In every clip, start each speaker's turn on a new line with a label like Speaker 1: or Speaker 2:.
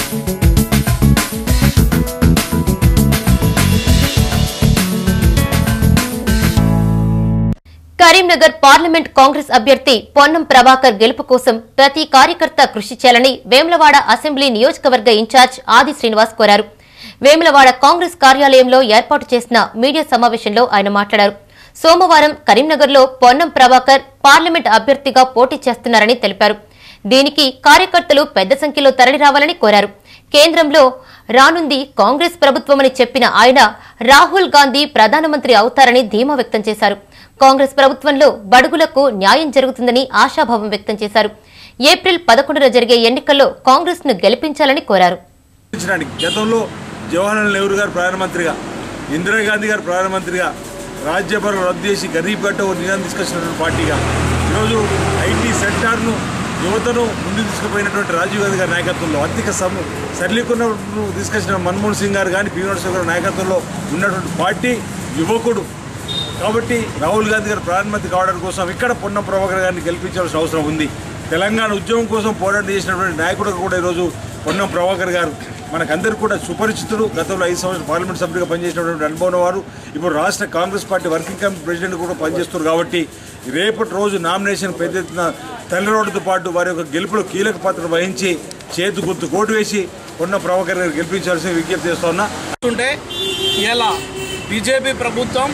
Speaker 1: Karimnagar parliament Congress అభ్యర్థి పొన్నం ప్రభాకర్ గెలుపు కోసం ప్రతి కార్యకర్త కృషి చేయాలని వేములవాడ అసెంబ్లీ నియోజకవర్గ ఇన్ఛార్జ్ ఆది శ్రీనివాస్ కోరారు వేములవాడ కాంగ్రెస్ కార్యాలయంలో ఏర్పాటు చేసిన మీడియా సమావేశంలో ఆయన మాట్లాడారు సోమవారం కరీంనగర్లో పొన్నం ప్రభాకర్ పార్లమెంట్ అభ్యర్థిగా పోటీ చేస్తున్నారని తెలిపారు దీనికి కార్యకర్తలు పెద్ద సంఖ్యలో తరలిరావాలని కోరారు కేంద్రంలో రానుంది కాంగ్రెస్ ప్రభుత్వమని చెప్పిన ఆయన రాహుల్ గాంధీ ప్రధానమంత్రి అవుతారని ధీమా వ్యక్తం చేశారు కాంగ్రెస్ ప్రభుత్వంలో బడుగులకు న్యాయం జరుగుతుందని ఆశాభావం వ్యక్తం చేశారు ఏప్రిల్ పదకొండున జరిగే ఎన్నికల్లో కాంగ్రెస్ ను గెలిపించాలని కోరారు
Speaker 2: నిర్మించడానికి గతంలో జవహర్లాల్ నెహ్రూ గారు ప్రధానమంత్రిగా ఇందిరాగాంధీ గారు ప్రధానమంత్రిగా రాజ్యభరణ రద్దు చేసి గరీబ్ గట్ట ఓ నిజాన్ని తీసుకొచ్చినటువంటి పార్టీగా ఈరోజు ఐటీ సెక్టార్ను యువతను ముందుకు తీసుకుపోయినటువంటి రాజీవ్ గాంధీ గారి నాయకత్వంలో ఆర్థిక సమ సరళీకరణ తీసుకొచ్చిన మన్మోహన్ సింగ్ గారు కానీ పి నరసింహ గారి నాయకత్వంలో ఉన్నటువంటి పార్టీ యువకుడు కాబట్టి రాహుల్ గాంధీ గారు ప్రధానమంత్రి కావడం కోసం ఇక్కడ పొన్నం ప్రభాకర్ గారిని గెలిపించాల్సిన అవసరం ఉంది తెలంగాణ ఉద్యమం కోసం పోరాటం చేసినటువంటి నాయకుడు కూడా ఈరోజు పొన్నం ప్రభాకర్ గారు మనకందరికీ కూడా సుపరిచితుడు గతంలో ఐదు సంవత్సరాలు పార్లమెంట్ సభ్యుడిగా పనిచేసినటువంటి అనుభవం వారు ఇప్పుడు రాష్ట్ర Congress party working committee president కూడా పనిచేస్తున్నారు కాబట్టి రేపటి రోజు నామినేషన్ పెద్ద ఎత్తున తల్లిరోడ్డుతో పాటు వారి యొక్క గెలుపులో కీలక పాత్ర వహించి చేతు గుర్తు కోటు వేసి పొన్నం ప్రభాకర్ గారు గెలిపించాల్సిన విజ్ఞప్తి చేస్తా ఉన్నా
Speaker 3: చూస్తుంటే ఇలా బీజేపీ ప్రభుత్వం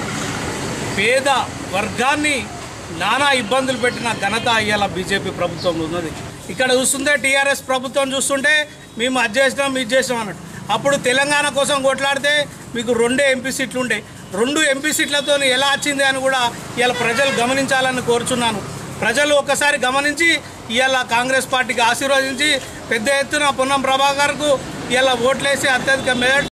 Speaker 3: పేద వర్గాన్ని నానా ఇబ్బందులు పెట్టిన ఘనత ఇవాళ బీజేపీ ప్రభుత్వం ఉన్నది ఇక్కడ చూస్తుంటే టీఆర్ఎస్ ప్రభుత్వం చూస్తుంటే మేము అది చేసినాం ఇది చేసినాం అన్నట్టు అప్పుడు తెలంగాణ కోసం కొట్లాడితే మీకు రెండే ఎంపీ సీట్లు ఉండే రెండు ఎంపీ సీట్లతో ఎలా వచ్చింది అని కూడా ఇవాళ ప్రజలు గమనించాలని కోరుచున్నాను ప్రజలు ఒక్కసారి గమనించి ఇవాళ కాంగ్రెస్ పార్టీకి ఆశీర్వదించి పెద్ద ఎత్తున పొన్నం ప్రభాకర్కు ఇవాళ ఓట్లేసి అత్యధిక మెజార్టీ